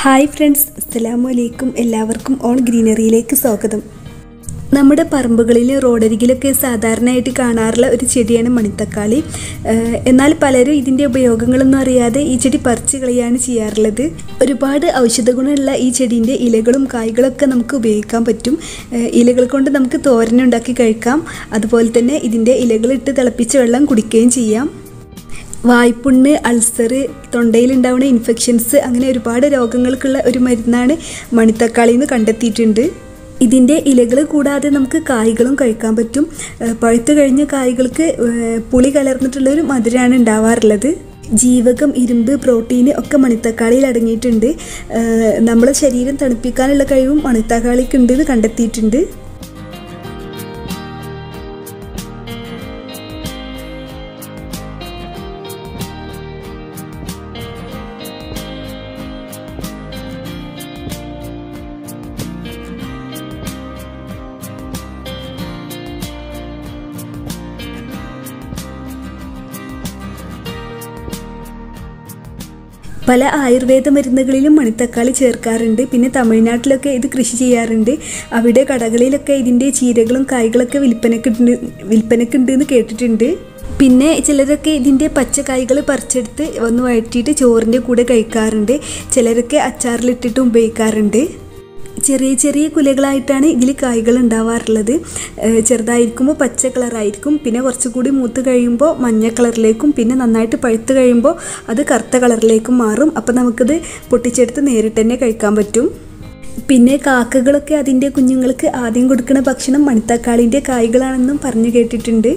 hi friends അസ്സലാമു അലൈക്കും എല്ലാവർക്കും ഓൺ ഗ്രീനറിയിലേക്ക് സ്വാഗതം നമ്മുടെ പറമ്പുകളിൽ റോഡരികിലൊക്കെ സാധാരണയായിട്ട് കാണാറുള്ള ഒരു ചെടിയാണ് മണിത്തക്കാളി ഏഹ് എന്നാൽ പലരും ഇതിൻ്റെ ഉപയോഗങ്ങളൊന്നും അറിയാതെ ഈ ചെടി പറിച്ചു കളയാണ് ചെയ്യാറുള്ളത് ഒരുപാട് ഔഷധ ഗുണമുള്ള ഈ ചെടീൻ്റെ ഇലകളും കായ്കളൊക്കെ നമുക്ക് ഉപയോഗിക്കാൻ പറ്റും ഏഹ് ഇലകൾ കൊണ്ട് നമുക്ക് തോരനുണ്ടാക്കി കഴിക്കാം അതുപോലെ തന്നെ ഇതിൻ്റെ ഇലകളിട്ട് തിളപ്പിച്ച വെള്ളം കുടിക്കുകയും ചെയ്യാം വായ്പുണ്ണ് അൾസർ തൊണ്ടയിലുണ്ടാവുന്ന ഇൻഫെക്ഷൻസ് അങ്ങനെ ഒരുപാട് രോഗങ്ങൾക്കുള്ള ഒരു മരുന്നാണ് മണിത്തക്കാളി എന്ന് കണ്ടെത്തിയിട്ടുണ്ട് ഇതിൻ്റെ ഇലകൾ കൂടാതെ നമുക്ക് കായ്കളും കഴിക്കാൻ പറ്റും ഏഹ് പഴുത്ത് കഴിഞ്ഞ കായ്കൾക്ക് ഏഹ് പുളി കലർന്നിട്ടുള്ള ഒരു മധുരമാണ് ഉണ്ടാവാറുള്ളത് ജീവകം ഇരുമ്പ് പ്രോട്ടീന് ഒക്കെ മണിത്തക്കാളിയിൽ അടങ്ങിയിട്ടുണ്ട് ഏഹ് നമ്മുടെ ശരീരം തണുപ്പിക്കാനുള്ള കഴിവും മണിത്തക്കാളിക്ക് ഉണ്ടെന്ന് കണ്ടെത്തിയിട്ടുണ്ട് പല ആയുർവേദ മരുന്നുകളിലും മണിത്തക്കാളി ചേർക്കാറുണ്ട് പിന്നെ തമിഴ്നാട്ടിലൊക്കെ ഇത് കൃഷി ചെയ്യാറുണ്ട് അവിടെ കടകളിലൊക്കെ ഇതിൻ്റെ ചീരകളും കായ്കളൊക്കെ വിൽപ്പനക്കുണ്ട് വിൽപ്പനക്കുണ്ട് എന്ന് കേട്ടിട്ടുണ്ട് പിന്നെ ചിലരൊക്കെ ഇതിൻ്റെ പച്ചക്കായ്കൾ പറിച്ചെടുത്ത് ഒന്ന് വഴറ്റിയിട്ട് ചോറിൻ്റെ കൂടെ കഴിക്കാറുണ്ട് ചിലരൊക്കെ അച്ചാറിലിട്ടിട്ടും ഉപയോഗിക്കാറുണ്ട് ചെറിയ ചെറിയ കുലകളായിട്ടാണ് ഇതിൽ കായ്കൾ ഉണ്ടാവാറുള്ളത് ഏഹ് ചെറുതായിരിക്കുമ്പോൾ പച്ച കളറായിരിക്കും പിന്നെ കുറച്ചുകൂടി മൂത്ത് കഴിയുമ്പോൾ മഞ്ഞ കളറിലേക്കും പിന്നെ നന്നായിട്ട് പഴുത്ത് കഴിയുമ്പോൾ അത് കറുത്ത കളറിലേക്കും മാറും അപ്പോൾ നമുക്കത് പൊട്ടിച്ചെടുത്ത് നേരിട്ട് തന്നെ കഴിക്കാൻ പറ്റും പിന്നെ കാക്കകളൊക്കെ അതിൻ്റെ കുഞ്ഞുങ്ങൾക്ക് ആദ്യം കൊടുക്കുന്ന ഭക്ഷണം മണിത്തക്കാളിൻ്റെ കായ്കളാണെന്നും പറഞ്ഞു കേട്ടിട്ടുണ്ട്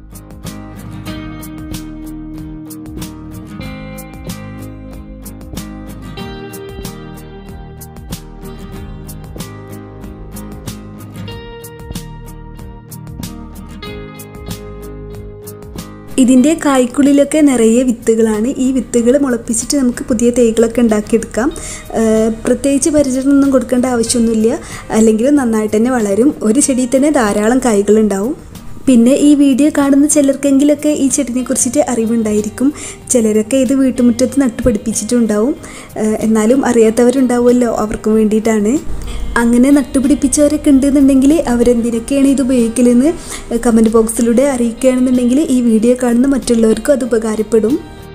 ഇതിൻ്റെ കായ്ക്കുള്ളിലൊക്കെ നിറയെ വിത്തുകളാണ് ഈ വിത്തുകൾ മുളപ്പിച്ചിട്ട് നമുക്ക് പുതിയ തൈകളൊക്കെ ഉണ്ടാക്കിയെടുക്കാം ഏഹ് പ്രത്യേകിച്ച് പരിചരണമൊന്നും കൊടുക്കേണ്ട ആവശ്യമൊന്നുമില്ല അല്ലെങ്കിൽ നന്നായിട്ട് തന്നെ വളരും ഒരു ചെടിയിൽ തന്നെ ധാരാളം കായ്കളുണ്ടാവും പിന്നെ ഈ വീഡിയോ കാണുന്ന ചിലർക്കെങ്കിലൊക്കെ ഈ ചെടിനെ കുറിച്ചിട്ട് അറിവുണ്ടായിരിക്കും ചിലരൊക്കെ ഇത് വീട്ടുമുറ്റത്ത് നട്ടുപിടിപ്പിച്ചിട്ടുണ്ടാവും ഏഹ് എന്നാലും അറിയാത്തവരുണ്ടാവുമല്ലോ അവർക്കും വേണ്ടിയിട്ടാണ് അങ്ങനെ നട്ടുപിടിപ്പിച്ചവരൊക്കെ ഉണ്ടെന്നുണ്ടെങ്കിൽ അവരെന്തിനൊക്കെയാണ് ഇത് ഉപയോഗിക്കലെന്ന് കമൻറ്റ് ബോക്സിലൂടെ അറിയിക്കുകയാണെന്നുണ്ടെങ്കിൽ ഈ വീഡിയോ കാണുന്ന മറ്റുള്ളവർക്കും അത് ഉപകാരപ്പെടും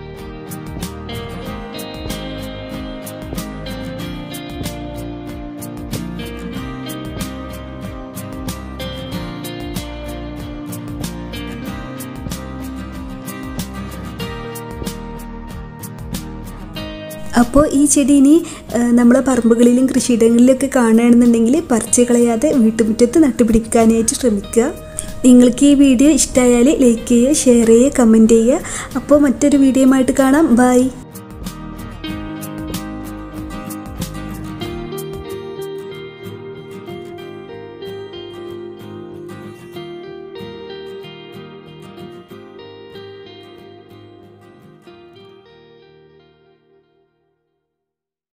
അപ്പോൾ ഈ ചെടി ഇനി ഏഹ്, നമ്മളെ പറമ്പുകളിലും കൃഷിയിടങ്ങളിലൊക്കെ കാണുകയാണെന്നുണ്ടെങ്കിൽ പറിച്ച് കളയാതെ വീട്ടുമുറ്റത്ത് നട്ടുപിടിക്കാനായിട്ട് ശ്രമിക്കുക നിങ്ങൾക്ക് ഈ വീഡിയോ ഇഷ്ടമായാൽ ലൈക്ക് ചെയ്യുക ഷെയർ ചെയ്യുക കമൻറ്റ് ചെയ്യുക അപ്പോൾ മറ്റൊരു വീഡിയോയുമായിട്ട് കാണാം ബൈ